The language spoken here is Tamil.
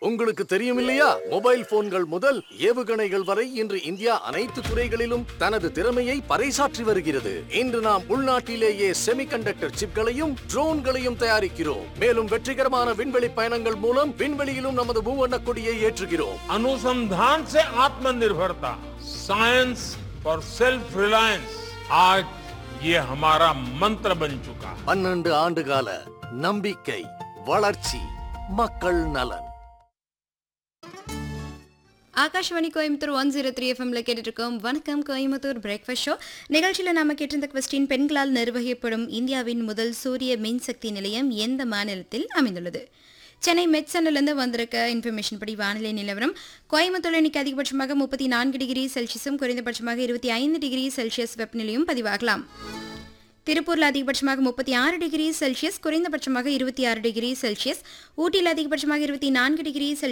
உங்களுக்கு தெரியும் இல்லையா மொபைல் போன்கள் முதல் ஏவுகணைகள் வரை இன்று இந்தியா அனைத்து துறைகளிலும் தனது திறமையை பறைசாற்றி வருகிறது இன்று நாம் உள்நாட்டிலேயே செமிகண்டக்டர் சிப்களையும் ட்ரோன்களையும் தயாரிக்கிறோம் மேலும் வெற்றிகரமான விண்வெளி பயணங்கள் மூலம் விண்வெளியிலும் நமது மூவண்ண கொடியை ஏற்றுகிறோம் अनुसंधान से आत्मनिर्भरता साइंस फॉर सेल्फ रिलायंस आज ये हमारा मंत्र बन चुका है பன்னெண்டு ஆண்டு கால நம்பிக்கை வளர்ச்சி மக்கள் நலன் Akashvani Coimbatore one zero three எஃப்எம்ல கேட்டுட்டு இருக்கோம் வணக்கம் கோயம்புத்தூர் பிரேக்ஃபாஸ்ட் ஷோ நிகழ்ச்சியில் நாம கேட்டிருந்த கொஸ்டின் பெண்களால் நிர்வகிக்கப்படும் இந்தியாவின் முதல் சூரிய மின்சக்தி நிலையம் எந்த மாநிலத்தில் அமைந்துள்ளது சென்னை மெட்சனிலிருந்து வந்திருக்க இன்ஃபர்மேஷன் படி வானிலை நிலவரம் கோயம்புத்தூர் இன்னைக்கு அதிகபட்சமாக முப்பத்தி நான்கு டிகிரி செல்சியஸும் குறைந்தபட்சமாக இருபத்தி ஐந்து டிகிரி செல்சியஸ் வெப்பநிலையும் பதிவாகலாம் திருப்பூரில் அதிகபட்சமாக முப்பத்தி ஆறு டிகிரி செல்சியஸ் குறைந்தபட்சமாக இருபத்தி ஆறு டிகிரி செல்சியஸ் ஊட்டியில் அதிகபட்சமாக இருபத்தி நான்கு டிகிரி செல்சியஸ்